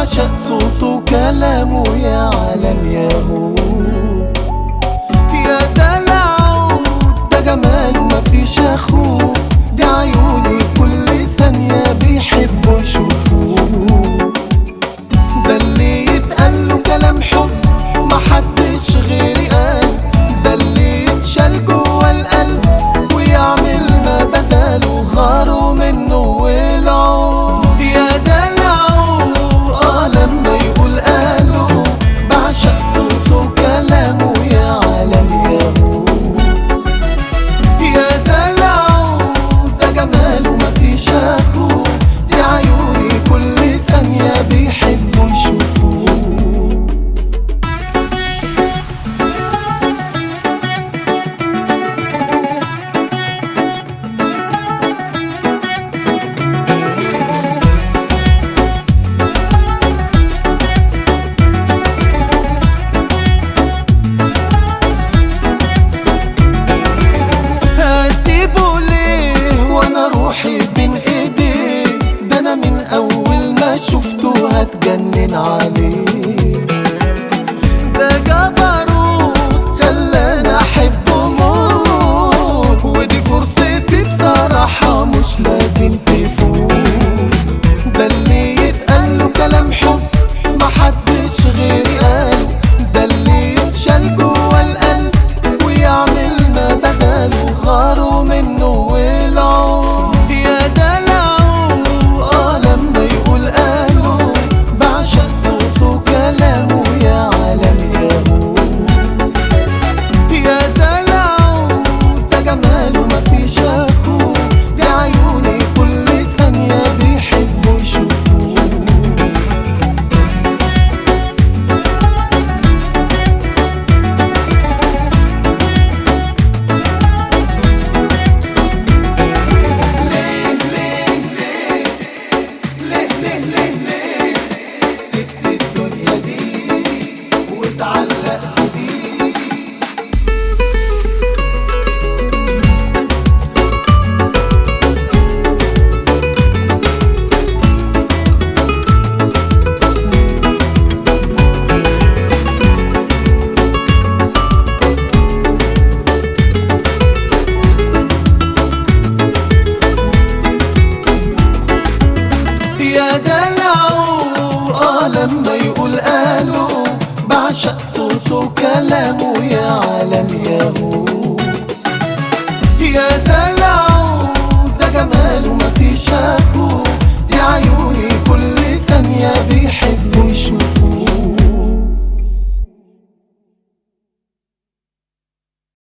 بعشق صوته وكلامه يا عالم ياهو يا دلعه ده جماله مفيش اخوه دي عيوني كل ثانية بيحبوا يشوفوه ده اللي يتقال له كلام حب محدش غيري قال ده اللي يتشال جوا القلب ويعمل ما بداله غاروا منه والعود يا دلعه اه لما يقول قالوا بعشق صوته وكلامه يا عالم ياهو يا دلعه ده جماله مفيش اخوه دي عيوني كل ثانية بيحبوا يشوفوه هسيبه ليه وانا روحي بين ايديه ده انا من اول ما شفته هتجنن عليه ده جبروت خلاني احبه موت ودي فرصتي بصراحة مش لازم تفوت ده اللي يتقال له كلام حب محدش غيري قاله ده اللي يتشال جوا القلب ويعمل ما بداله غاروا منه والعود يا دلعه اه لما يقول قالوا بعشق صوته وكلامه يا عالم ياهو يا دلعه ده جماله مفيش اخوه دي عيوني كل ثانية بيحبوا يشوفوه ليه ليه ليه ليه ليه ليه ليه سبت الدنيا دي واتعلقت بيه يا دلعه اه لما يقول قالوا بعشق صوته وكلامه يا عالم ياهو